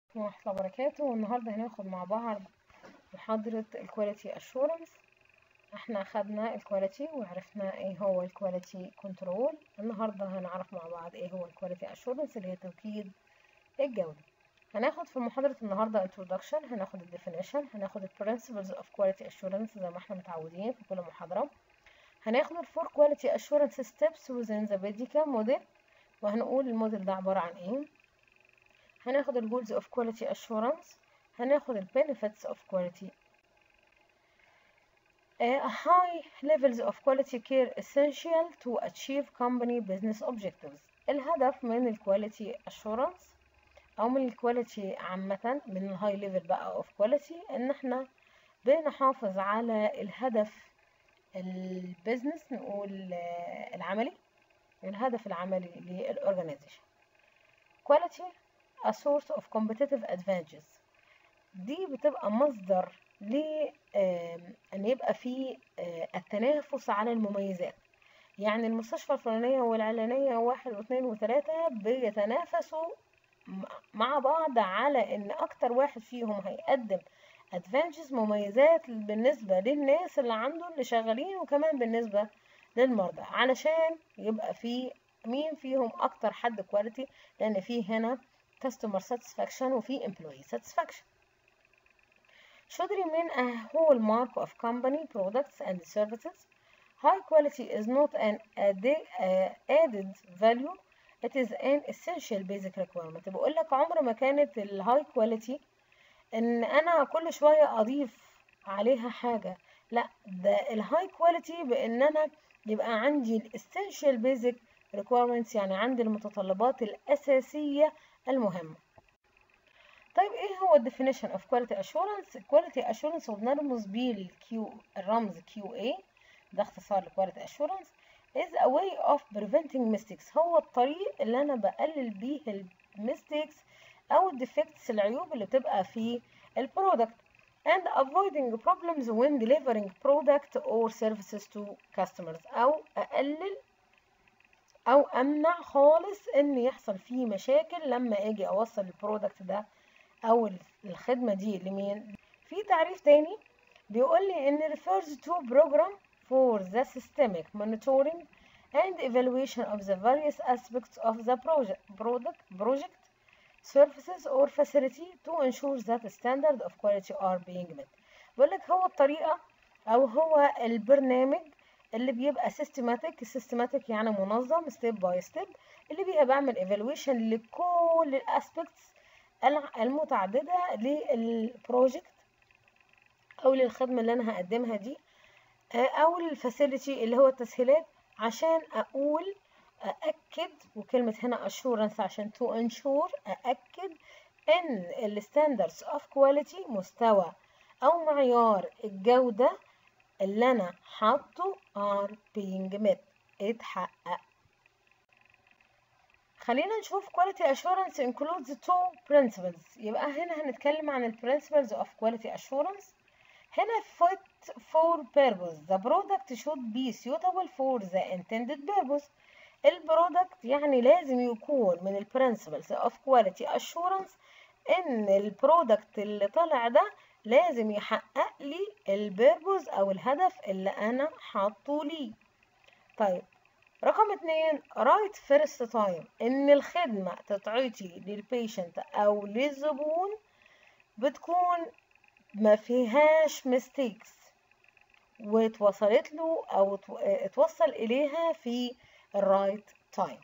ورحمة الله وبركاته والنهاردة هناخد مع بعض محاضرة الكواليتي اشورنس احنا خدنا الكواليتي وعرفنا ايه هو الكواليتي كنترول النهاردة هنعرف مع بعض ايه هو الكواليتي اشورنس اللي هي توكيد الجودة هناخد في محاضرة النهاردة introduction هناخد ال definition هناخد ال principles of quality assurance زي ما احنا متعودين في كل محاضرة هناخد ال four quality assurance steps within the Bedica model وهنقول الموديل ده عبارة عن ايه هناخد ال goals of quality assurance هناخد ال benefits of quality uh, high levels of quality care essential to achieve company business objectives الهدف من ال quality assurance او من الكواليتي عامة من الهاي ليفل بقى اوف كواليتي ان احنا بنحافظ على الهدف البيزنس نقول العملي الهدف العملي للأورجانيزيشن quality a source of competitive advantages دي بتبقى مصدر ل ان يبقى في التنافس على المميزات يعني المستشفى الفلانية والعلانية واحد واثنين وثلاثة بيتنافسوا مع بعض على ان اكتر واحد فيهم هيقدم advantages مميزات بالنسبة للناس اللي عنده اللي شغالين وكمان بالنسبة للمرضى علشان يبقى في مين فيهم اكتر حد كواليتي لان في هنا customer satisfaction وفي employee satisfaction should remain a hallmark of company products and services high quality is not an added value it is an essential basic requirement بقول لك عمر ما كانت الهاي كواليتي ان انا كل شويه اضيف عليها حاجه لا ده الهاي كواليتي بان انا يبقى عندي الاسينشال بيزك requirements يعني عندي المتطلبات الاساسيه المهمه طيب ايه هو definition of quality assurance quality assurance وبنرمز بيه الكيو الرمز QA ده اختصار لquality assurance is a way of preventing mistakes هو الطريق اللي انا بقلل بيه الميستيكس او الديفكتس العيوب اللي بتبقى في البرودكت and avoiding problems when delivering product or services to customers او اقلل او امنع خالص ان يحصل فيه مشاكل لما اجي اوصل البرودكت ده او الخدمة دي لمين في تعريف تاني بيقول لي ان refers to program for the systemic monitoring and evaluation of the various aspects of the project, product, project, services or facility to ensure that the standard of quality are being met. بقول لك هو الطريقة أو هو البرنامج اللي بيبقى systematic systematic يعني منظم step by step اللي بيبقى بعمل evaluation لكل الاسبكتس المتعددة للبروجكت أو للخدمة اللي أنا هقدمها دي او الفاسيلتي اللي هو التسهيلات عشان اقول ااكد وكلمه هنا assurance عشان to ensure ااكد ان الستاندردز اوف كواليتي مستوى او معيار الجوده اللي انا حاطه are being met اتحقق خلينا نشوف quality assurance includes two principles يبقى هنا هنتكلم عن ال principles of quality assurance هنا fit for purpose the product should be suitable for the intended purpose البرودكت يعني لازم يكون من ال principles of quality assurance ان البرودكت اللي طالع ده لازم يحقق لي البيربوز او الهدف اللي انا حاطه ليه طيب رقم اتنين رايت فيرست تايم ان الخدمة تتعطي للبيشنت او للزبون بتكون ما فيهاش ميستيكس واتوصلت له او اتوصل اليها في الرايت تايم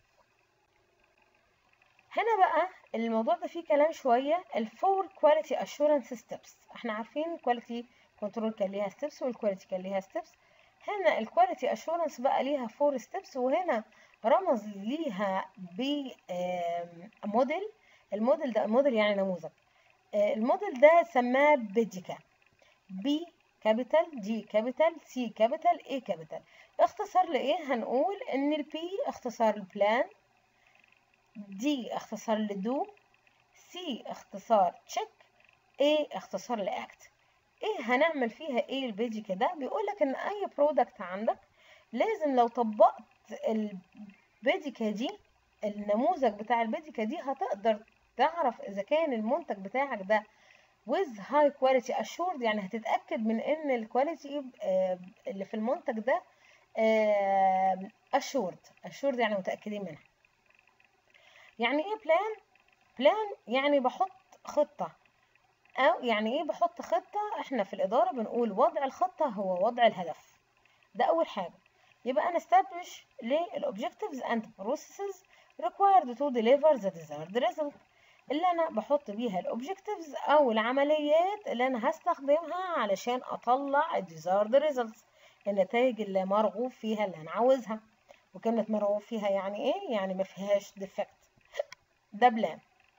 هنا بقى الموضوع ده فيه كلام شويه الفور كواليتي اشورنس ستيبس احنا عارفين كواليتي كنترول كان ليها ستيبس والكواليتي كان ليها ستيبس هنا الكواليتي اشورنس بقى ليها فور ستيبس وهنا رمز ليها بموديل الموديل ده موديل يعني نموذج الموديل ده سماه بيديكا بي كابيتال دي كابيتال سي كابيتال اي كابيتال اختصار لايه هنقول ان البي اختصار البلان دي اختصار لدو سي اختصار تشيك اي اختصار لاكت ايه هنعمل فيها ايه البيديكا ده بيقول لك ان اي برودكت عندك لازم لو طبقت البيديكا دي النموذج بتاع البيديكا دي هتقدر تعرف اذا كان المنتج بتاعك ده with high quality assured يعني هتتأكد من ان الكواليتي اللي في المنتج ده آه، assured assured يعني متأكدين منها يعني ايه بلان بلان يعني بحط خطة او يعني ايه بحط خطة احنا في الادارة بنقول وضع الخطة هو وضع الهدف ده اول حاجة يبقى انا establish للobjectives and processes required to deliver the desired result اللي انا بحط بيها الاوبجكتيفز او العمليات اللي انا هستخدمها علشان اطلع الديزايرد ريزلتس النتائج اللي مرغوب فيها اللي انا عاوزها وكلمة مرغوب فيها يعني ايه يعني ما فيهاش ديفكت ده بلان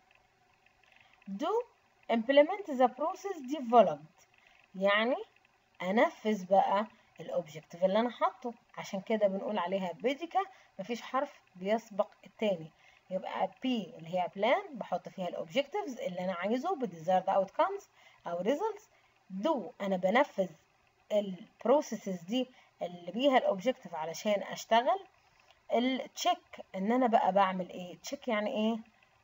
do implement the process developed يعني انفذ بقى الاوبجكتيف اللي انا حاطه عشان كده بنقول عليها بيديكا مفيش حرف بيسبق التاني يبقى P اللي هي بلان بحط فيها الاوبجكتيفز اللي انا عايزه بالديزايرد اوتكمز او ريزلتس دو انا بنفذ البروسيسز دي اللي بيها الاوبجكتيف علشان اشتغل التشيك ان انا بقى بعمل ايه تشيك يعني ايه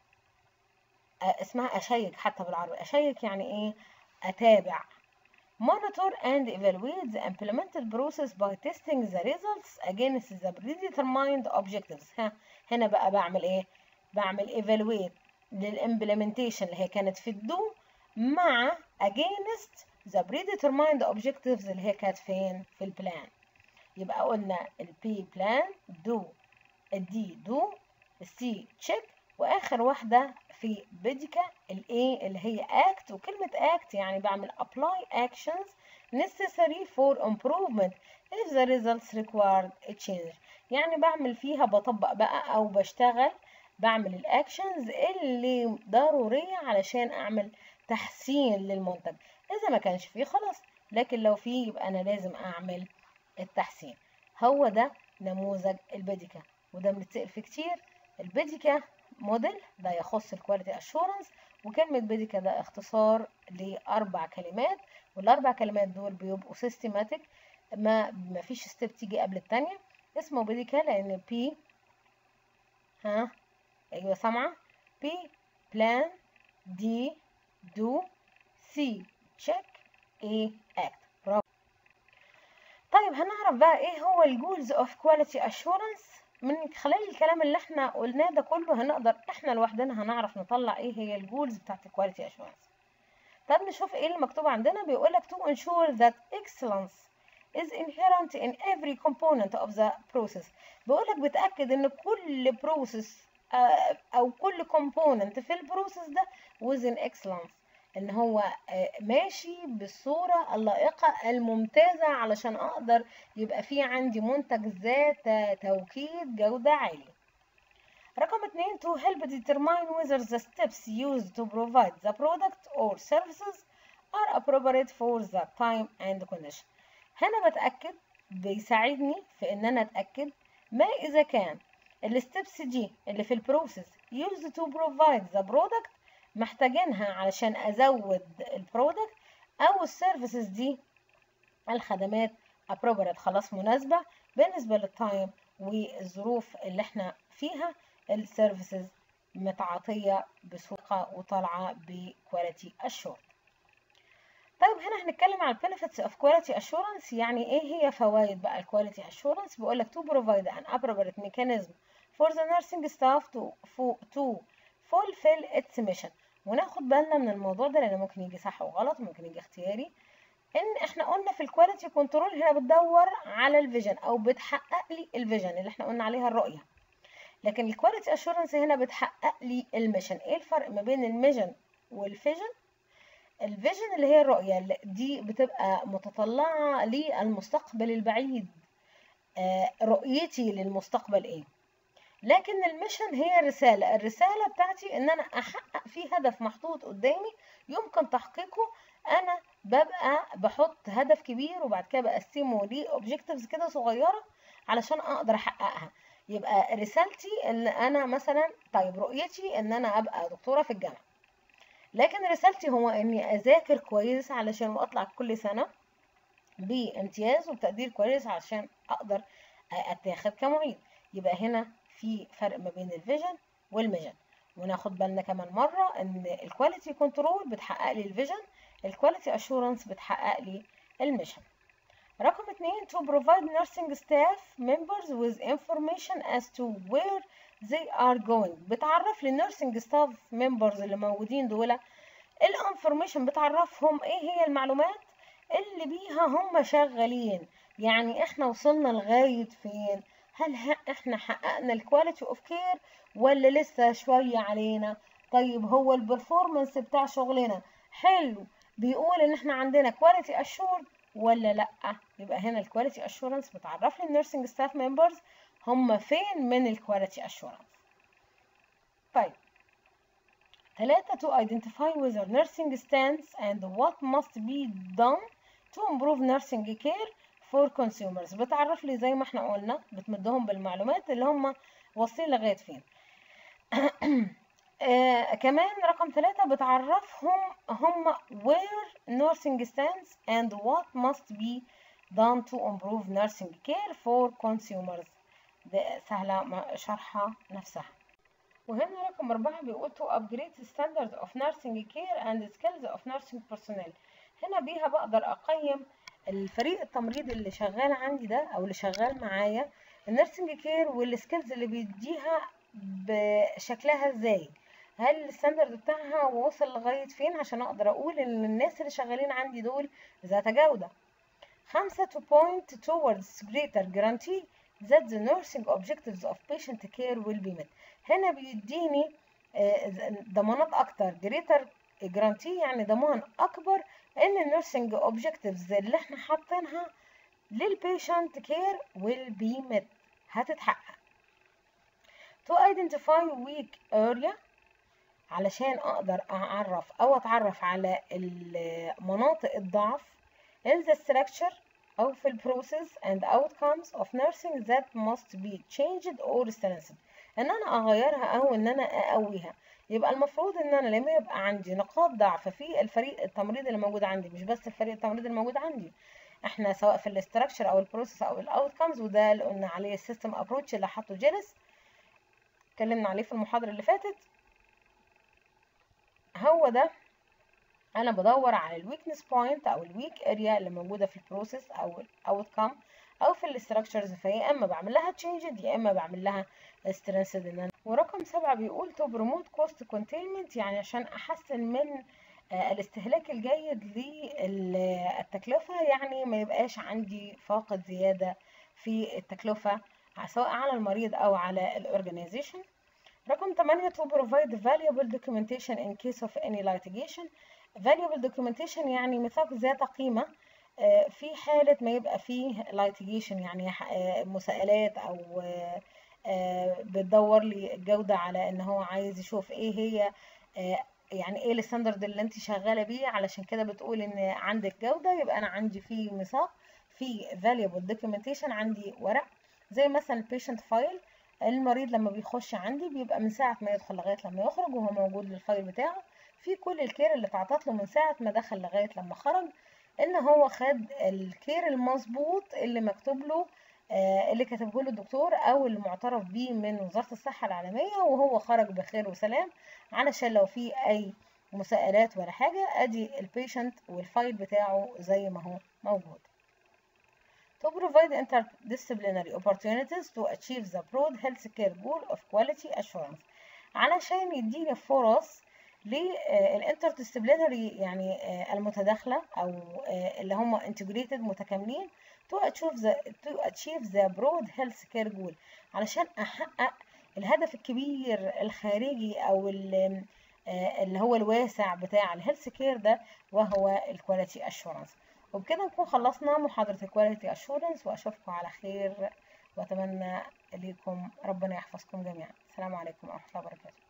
آه اسمها اشيك حتى بالعربي اشيك يعني ايه اتابع monitor and evaluate the implemented process by testing the results against the predetermined objectives ها هنا بقى بعمل ايه بعمل evaluate للimplementation اللي هي كانت في الدو مع against the predetermined objectives اللي هي كانت فين في البلان يبقى قلنا البي بلان دو الدي دو السي تشيك واخر واحده في بيديكا الاي اللي هي act وكلمه act يعني بعمل apply actions necessary for improvement if the results required a change يعني بعمل فيها بطبق بقى او بشتغل بعمل الاكشنز اللي ضروريه علشان اعمل تحسين للمنتج اذا ما كانش فيه خلاص لكن لو فيه يبقى انا لازم اعمل التحسين هو ده نموذج البيديكا وده بنتسأل فيه كتير البيديكا موديل ده يخص الكواليتي اشورنس وكلمة بيديكا ده اختصار لأربع كلمات والأربع كلمات دول بيبقوا سيستماتيك ما ما فيش ستيب تيجي قبل التانية اسمه بيديكا لأن بي ها أيوة سامعة بي بلان دي دو سي تشيك اي اكت برافو طيب هنعرف بقى ايه هو الجولز اوف كواليتي اشورنس من خلال الكلام اللي احنا قلناه ده كله هنقدر احنا لوحدنا هنعرف نطلع ايه هي الجولز بتاعت الكواليتي اشورنس طب نشوف ايه اللي مكتوب عندنا بيقول لك to ensure that excellence is inherent in every component of the process بيقول لك بتأكد ان كل process او كل component في البروسيس ده within excellence ان هو ماشي بالصورة اللائقة الممتازة علشان اقدر يبقى في عندي منتج ذات توكيد جودة عالية رقم اتنين to help determine whether the steps used to provide the product or services are appropriate for the time and condition هنا بتأكد بيساعدني في ان انا اتأكد ما اذا كان الستبس دي اللي في البروسيس used to provide the product محتاجينها علشان ازود البرودكت او السيرفيسز دي الخدمات appropriate خلاص مناسبة بالنسبة للتايم والظروف اللي احنا فيها السيرفيسز متعاطية بسوقة وطالعة بكواليتي اشورد طيب هنا هنتكلم عن benefits of quality assurance يعني ايه هي فوائد بقى الكواليتي assurance بيقول لك to provide an appropriate mechanism for the nursing staff to, to fulfill its mission وناخد بالنا من الموضوع ده لان ممكن يجي صح وغلط ممكن يجي اختياري ان احنا قلنا في الكواليتي كنترول هنا بتدور على الفيجن او بتحقق لي الفيجن اللي احنا قلنا عليها الرؤيه لكن الكواليتي اشورنس هنا بتحقق لي الميشن ايه الفرق ما بين الميشن والفيجن الفيجن اللي هي الرؤيه دي بتبقى متطلعه للمستقبل البعيد آه رؤيتي للمستقبل ايه لكن الميشن هي الرسالة الرسالة بتاعتي ان انا احقق في هدف محطوط قدامي يمكن تحقيقه انا ببقى بحط هدف كبير وبعد كده بقسمه لاوبجكتيفز كده صغيرة علشان اقدر احققها يبقى رسالتي ان انا مثلا طيب رؤيتي ان انا ابقى دكتورة في الجامعة لكن رسالتي هو اني اذاكر كويس علشان اطلع كل سنة بامتياز وبتقدير كويس علشان اقدر اتاخد كمعيد يبقى هنا في فرق ما بين الفيجن والميجن وناخد بالنا كمان مرة ان الكواليتي كنترول بتحقق لي الفيجن الكواليتي اشورنس بتحقق لي الميشن رقم اتنين to provide nursing staff members with information as to where they are going بتعرف لي nursing staff members اللي موجودين دول الانفورميشن بتعرفهم ايه هي المعلومات اللي بيها هم شغالين يعني احنا وصلنا لغاية فين هل احنا حققنا الكواليتي اوف كير ولا لسه شوية علينا طيب هو البرفورمانس بتاع شغلنا حلو بيقول ان احنا عندنا كواليتي اشور ولا لا يبقى هنا الكواليتي اشورنس بتعرف لي النيرسينج ستاف ممبرز هم فين من الكواليتي اشورنس طيب ثلاثة to identify whether nursing stands and what must be done to improve nursing care for consumers بتعرف لي زي ما احنا قلنا بتمدهم بالمعلومات اللي هم واصلين لغاية فين آه كمان رقم ثلاثة بتعرفهم هم where nursing stands and what must be done to improve nursing care for consumers ده سهلة شرحها نفسها وهنا رقم أربعة بيقول to upgrade the standards of nursing care and skills of nursing personnel هنا بيها بقدر أقيم الفريق التمريض اللي شغال عندي ده أو اللي شغال معايا النيرسينج كير والسكيلز اللي بيديها بشكلها ازاي هل الستاندرد بتاعها وصل لغاية فين عشان أقدر أقول إن الناس اللي شغالين عندي دول ذات جودة خمسة to point towards greater guarantee that the nursing objectives of patient care will be met هنا بيديني ضمانات أكتر greater guarantee يعني ضمان أكبر إن النيرسينج objectives اللي احنا حاطينها للبيشنت كير will be met هتتحقق to identify weak area علشان اقدر اعرف او اتعرف على مناطق الضعف in the structure او في البروسيس and outcomes of nursing that must be changed or strengthened ان انا اغيرها او ان انا اقويها يبقى المفروض ان انا لما يبقى عندي نقاط ضعف في الفريق التمريض اللي موجود عندي مش بس الفريق التمريض اللي موجود عندي احنا سواء في الاستراكشر او البروسيس او الاوتكمز وده اللي قلنا عليه السيستم ابروتش اللي حطه جيلس اتكلمنا عليه في المحاضره اللي فاتت هو ده انا بدور على الويكنس بوينت او الويك اريا اللي موجوده في البروسيس او الاوتكم او في الاستراكشرز فيا اما بعمل لها تشينجد يا اما بعمل لها سترينسد ان انا ورقم سبعة بيقول تو بروموت كوست كونتينمنت يعني عشان احسن من الاستهلاك الجيد للتكلفة يعني ما يبقاش عندي فاقد زيادة في التكلفة سواء على المريض أو على الأورجانيزيشن رقم 8 to provide valuable documentation in case of any litigation valuable documentation يعني ميثاق ذات قيمة في حالة ما يبقى فيه litigation يعني مساءلات أو بتدور لي الجودة على إن هو عايز يشوف إيه هي يعني ايه الستاندرد اللي انت شغاله بيه علشان كده بتقول ان عندك جوده يبقى انا عندي فيه ميثاق في valuable documentation عندي ورق زي مثلا البيشنت فايل المريض لما بيخش عندي بيبقى من ساعه ما يدخل لغايه لما يخرج وهو موجود للفايل بتاعه في كل الكير اللي اتعطت له من ساعه ما دخل لغايه لما خرج ان هو خد الكير المظبوط اللي مكتوب له اللي كتبه له الدكتور او اللي معترف بيه من وزاره الصحه العالميه وهو خرج بخير وسلام علشان لو في اي مساءلات ولا حاجه ادي البيشنت والفايل بتاعه زي ما هو موجود to provide interdisciplinary opportunities to achieve the broad healthcare goal of quality assurance علشان يديني فرص للانتردisciplinary يعني المتداخلة أو اللي هم integrated متكاملين to achieve the, to achieve the broad healthcare goal علشان أحقق الهدف الكبير الخارجي أو اللي هو الواسع بتاع الهيلث كير ده وهو الكواليتي اشورنس وبكده نكون خلصنا محاضرة الكواليتي اشورنس واشوفكم على خير واتمنى ليكم ربنا يحفظكم جميعا السلام عليكم ورحمة الله وبركاته